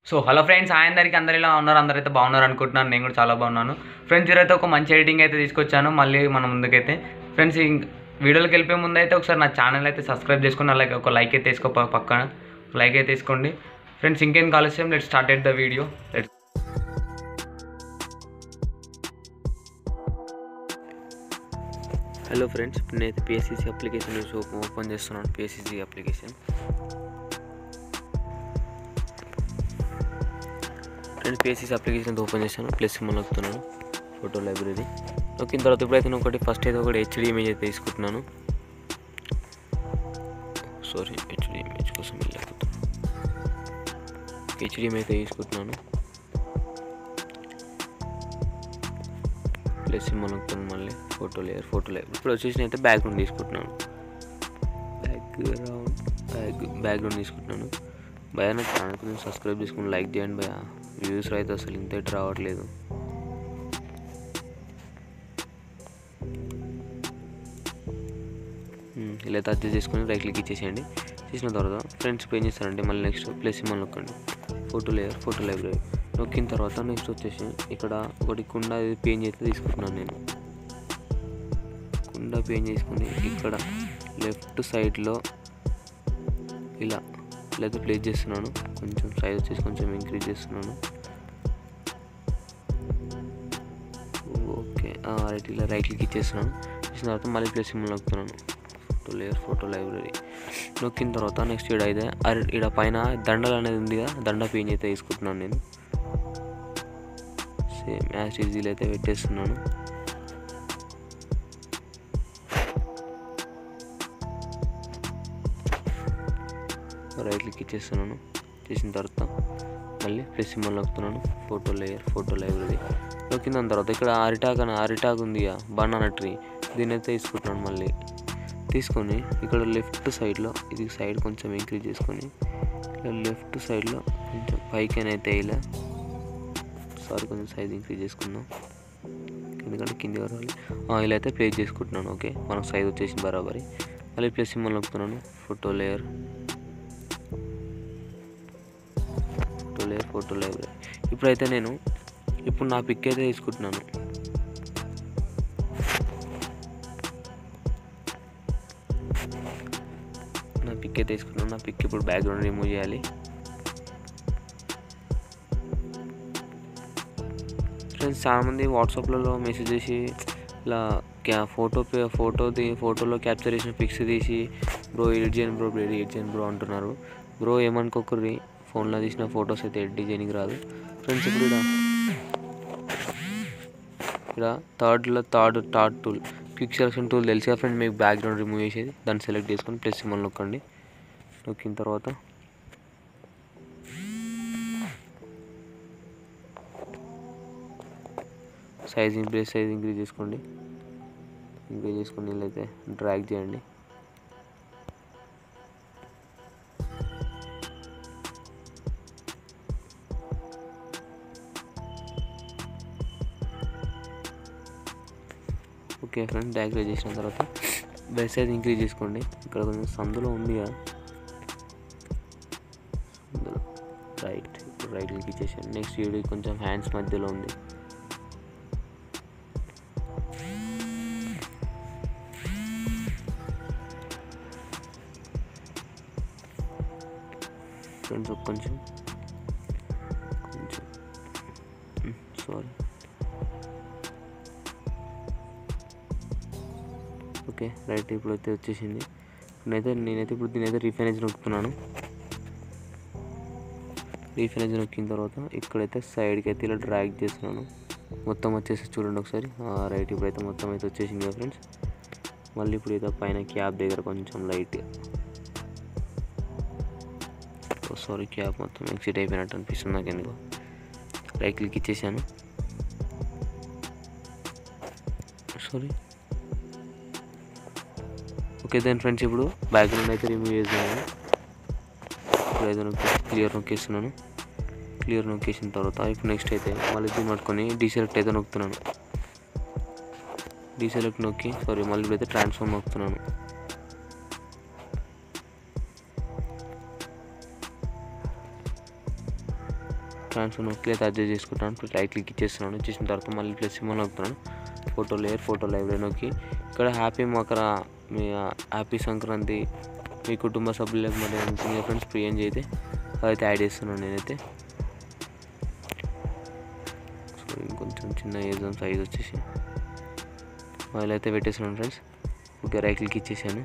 so hello friends hi అందరికి అందరు ఇలా ఉన్నారు అందరైతే బాగున్నారు అనుకుంటున్నాను నేను కూడా చాలా బాగున్నాను ఫ్రెండ్స్ ఈరోజు ఒక మంచి ఎడిటింగ్ అయితే తీసుకొచ్చాను మళ్ళీ మన ముందుకైతే ఫ్రెండ్స్ వీడియోలోకి వెళ్ళిపోయే ముందు అయితే ఒకసారి నా ఛానల్ అయితే సబ్స్క్రైబ్ చేసుకుని అలాగే ఒక లైక్ అయితే తీసుకో ప- పక్కన లైక్ అయితే తీసుకోండి ఫ్రెండ్స్ ఇంకేం కాలుష్యం let start at the video let hello friends ఇప్పుడు నేనైతే పిఎస్సిసి అప్లికేషన్ యూస్ ఓపెన్ చేస్తున్నాను PSCC application friends PSCC application అయితే ఓపెన్ చేశాను ప్లస్ సింబల్ నొక్కుతున్నాను ఫోటో లైబ్రరీ నొక్కిన తర్వాత ఇప్పుడైతే నేను ఒకటి ఫస్ట్ అయితే ఒకటి హెచ్డి ఇమేజ్ అయితే తీసుకుంటున్నాను సారీ హెచ్డి ఇమేజ్ కోసం వెళ్ళకపోతున్నాను హెచ్డి ఇమేజ్ అయితే తీసుకుంటున్నాను ప్లస్ సింబల్ నొక్కుతాను మళ్ళీ ఫోటో లేయర్ ఫోటో లేయర్ ఇప్పుడు వచ్చేసి నేనైతే బ్యాక్గ్రౌండ్ తీసుకుంటున్నాను బ్యాక్గ్రౌండ్ బ్యాక్ బ్యాక్గ్రౌండ్ తీసుకుంటున్నాను భయ నా ఛానల్ కొంచెం సబ్స్క్రైబ్ చేసుకుని లైక్ చేయండి భయ వ్యూస్ అయితే అసలు ఇంత ఇటు రావట్లేదు ఉమ్, ఇలా అయితే అడ్జస్ట్ చేసుకొని రైట్ క్లిక్ ఇచ్చేసేయండి చేసిన తర్వాత ఫ్రెండ్స్ పే చేస్తారంటే మళ్ళీ నెక్స్ట్ ప్లస్ సింబల్ నొక్కండి ఫోటో లేయర్ ఫోటో లైబ్రరీ నొక్కిన తర్వాత నెక్స్ట్ వచ్చేసి ఇక్కడ ఒకటి కుండ పేన్ అయితే తీసుకుంటున్నాను నేను కుండ పేన్ చేసుకుని ఇక్కడ లెఫ్ట్ సైడ్లో ఇలా ఇలా అయితే ప్లేస్ చేస్తున్నాను కొంచెం సైజ్ వచ్చేసి కొంచెం ఇంక్రీజ్ చేస్తున్నాను ఓకే రైట్ ఇలా రైట్ క్లిక్ ఇచ్చేస్తున్నాను ఇచ్చిన తర్వాత మళ్ళీ ప్లేస్ సింబల్ నొక్కుతున్నాను ఫోటో లేయర్ ఫోటో లైబ్రరీ నొక్కిన తర్వాత నెక్స్ట్ ఇక్కడ అయితే అర ఇక్కడ పైన దండలు అనేది ఉంది కదా దండ పేన్ అయితే తీసుకుంటున్నాను నేను సేమ్ యాజ్ ఈజీలో అయితే పెట్టేస్తున్నాను రైట్ క్లిక్ ఇచ్చేస్తున్నాను చేసిన తర్వాత మళ్ళీ ప్లస్ సింబల్ నొక్కుతున్నాను ఫోటో లేయర్ ఫోటో లైబ్రరీ నొక్కిన దాని తర్వాత ఇక్కడ అరిటాక్ అని అరిటాక్ ఉంది బనానా ట్రీ దీని అయితే తీసుకుంటున్నాను మళ్ళీ తీసుకొని ఇక్కడ లెఫ్ట్ సైడ్లో ఇది సైడ్ కొంచెం ఇంక్రీజ్ చేసుకొని ఇలా లెఫ్ట్ సైడ్లో కొంచెం పైకి అయితే ఇలా సారీ కొంచెం సైజ్ ఇంక్రీజ్ చేసుకుందాం ఎందుకంటే కింది వరాలి ఇలా అయితే ప్లేస్ చేసుకుంటున్నాను ఓకే మనకు సైజ్ వచ్చేసి బరాబరి మళ్ళీ ప్లస్ సింబల్ నొక్కుతున్నాను photo layer photo layer photo library ఇప్పుడైతే నేను ఇప్పుడు నా పిక్ అయితే తీసుకుంటున్నాను నా పిక్ అయితే తీసుకున్నాను నా పిక్ ఇప్పుడు బ్యాక్గ్రౌండ్ రిమూవ్ చేయాలి ఫ్రెండ్స్ చాలామంది వాట్సాప్లలో మెసేజ్ చేసి ఇలా క్యా ఫోటో ఫోటో ఫోటోలో క్యాప్చర్ చేసిన పిక్స్ తీసి బ్రో ఎడిట్ చేయను బ్రో ఎడిట్ చేయను బ్రో అంటున్నారు బ్రో ఏమనుకోకర్రి ఫోన్లో తీసిన ఫొటోస్ అయితే ఎడిట్ చేయడానికి రాదు ఫ్రెండ్స్ ఇప్పుడు ఇక్కడ ఇక్కడ థర్డ్లో third third tool quick selection tool తెలుసు కదా ఫ్రెండ్ మీకు బ్యాక్గ్రౌండ్ రిమూవ్ చేసేది దాన్ని సెలెక్ట్ చేసుకొని ప్లస్ సింబల్ నొక్కండి నొక్కిన తర్వాత సైజ్ ఇంక్రీజ్ సైజ్ ఇంక్రీజ్ చేసుకోండి ఇంక్రీజ్ చేసుకొని వీళ్ళైతే డ్రాగ్ చేయండి ఓకే ఫ్రెండ్ డ్రాగ్ చేసిన తర్వాత బెస్ట్ సైజ్ ఇంక్రీజ్ చేసుకోండి ఇక్కడ కొంచెం సందులో ఉంది కదా సందులో రైట్ ఇప్పుడు రైట్ క్లిక్ ఇచ్చేసాను నెక్స్ట్ వీడియో కొంచెం హ్యాండ్స్ మధ్యలో ఉంది ఫ్రెండ్స్ ఒక కొంచెం కొంచెం సారీ ఓకే రైట్ ఇప్పుడు అయితే వచ్చేసింది నేనైతే నేనైతే ఇప్పుడు దీనైతే రీఫైనేజ్ నొక్కుతున్నాను రీఫైనేజ్ నొక్కిన తర్వాత ఇక్కడైతే సైడ్కి అయితే ఇలా డ్రాగ్ చేస్తున్నాను మొత్తం వచ్చేసి చూడండి ఒకసారి రైట్ ఇప్పుడైతే మొత్తం అయితే వచ్చేసింది కదా ఫ్రెండ్స్ మళ్ళీ ఇప్పుడు అయితే పైన క్యాప్ దగ్గర కొంచెం లైట్ సారీ క్యాప్ మొత్తం ఎక్సిట్ అయిపోయినట్టు అనిపిస్తుంది నాకు ఎందుకో రైట్ క్లిక్ ఇచ్చేసాను సారీ ఓకే దెన్ ఫ్రెండ్స్ ఇప్పుడు బ్యాక్గ్రౌండ్ అయితే రిమూవ్ చేద్దాము ఇప్పుడు అయితే నొక్కి క్లియర్ నొక్కేస్తున్నాను క్లియర్ నొక్కేసిన తర్వాత ఇప్పుడు నెక్స్ట్ అయితే మళ్ళీ దీన్ని పట్టుకొని డీసెలెక్ట్ అయితే నొక్కుతున్నాను డీసెలెక్ట్ నొక్కి సారీ మళ్ళీ ఇప్పుడైతే ట్రాన్స్ఫార్మ్ నొక్కుతున్నాను ట్రాన్స్ఫర్ నొక్కి అయితే అడ్జస్ట్ చేసుకుంటాను రైట్ క్లిక్ ఇచ్చేస్తున్నాను చేసిన తర్వాత మళ్ళీ ప్లస్ సింబల్ నొక్కుతున్నాను ఫోటో లేయర్ ఫోటో లైబ్రరీ నొక్కి ఇక్కడ హ్యాపీ మకర మీ హ్యాపీ సంక్రాంతి మీ కుటుంబ సభ్యులకు మరి అనుకునే ఫ్రెండ్స్ ప్రియం అయితే అదైతే యాడ్ చేస్తున్నాను నేనైతే సో ఇంకొంచెం చిన్న చేద్దాం సైజ్ వచ్చేసి ఆయిల్ అయితే పెట్టేస్తున్నాను ఫ్రెండ్స్ ఓకే రైట్ క్లిక్ ఇచ్చేసాను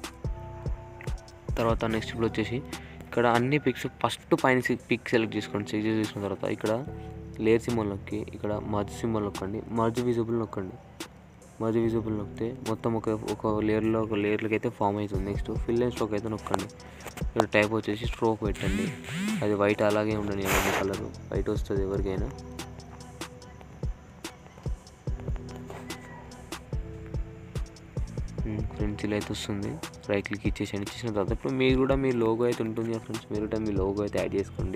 తర్వాత నెక్స్ట్ ఇప్పుడు వచ్చేసి ఇక్కడ అన్ని పిక్స్ ఫస్ట్ పైన పిక్ సెలెక్ట్ చేసుకోండి సెలెక్ట్ చేసుకున్న తర్వాత ఇక్కడ లేయర్ సింబల్ నొక్కి ఇక్కడ మర్జ్ సింబల్ నొక్కండి మర్జ్ విజిబుల్ నొక్కండి మర్జ్ విజిబుల్ నొక్కితే మొత్తం ఒక ఒక లేయర్లో ఒక లేయర్లకి అయితే ఫామ్ అవుతుంది నెక్స్ట్ ఫిల్ అండ్ స్ట్రోక్ అయితే నొక్కండి ఇక్కడ టైప్ వచ్చేసి స్ట్రోక్ పెట్టండి అది వైట్ అలాగే ఉండని అవన్నీ కలర్ వైట్ వస్తుంది ఎవరికైనా ఫ్రెండ్స్ ఇలా అయితే వస్తుంది రైట్ క్లిక్ ఇచ్చేసాను ఇచ్చేసిన తర్వాత ఇప్పుడు మీరు కూడా మీ లోగో అయితే ఉంటుంది ఫ్రెండ్స్ మీరు కూడా మీ లోగో అయితే యాడ్ చేసుకోండి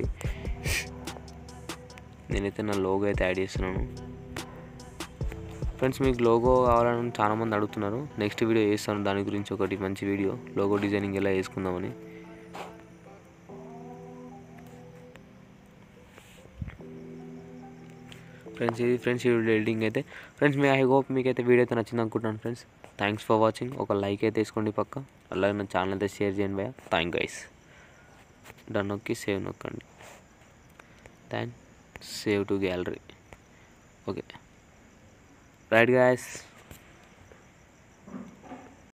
నేనైతే నా లోగో అయితే యాడ్ చేస్తున్నాను ఫ్రెండ్స్ మీకు లోగో కావాలని చాలామంది అడుగుతున్నారు నెక్స్ట్ వీడియో చేస్తాను దాని గురించి ఒకటి మంచి వీడియో లోగో డిజైనింగ్ ఎలా వేసుకుందామని ఫ్రెండ్స్ ఇది ఫ్రెండ్స్ ఈ వీడియో ఎడిటింగ్ అయితే ఫ్రెండ్స్ మీ ఐ హోప్ మీకు అయితే వీడియో అయితే నచ్చింది అనుకుంటున్నాను ఫ్రెండ్స్ థ్యాంక్స్ ఫర్ వాచింగ్ ఒక లైక్ అయితే వేసుకోండి పక్క అలాగే నా ఛానల్ అయితే షేర్ చేయండి భయ థ్యాంక్ గైస్ డన్ నొక్కి సేవ్ నొక్కండి then save to gallery okay right guys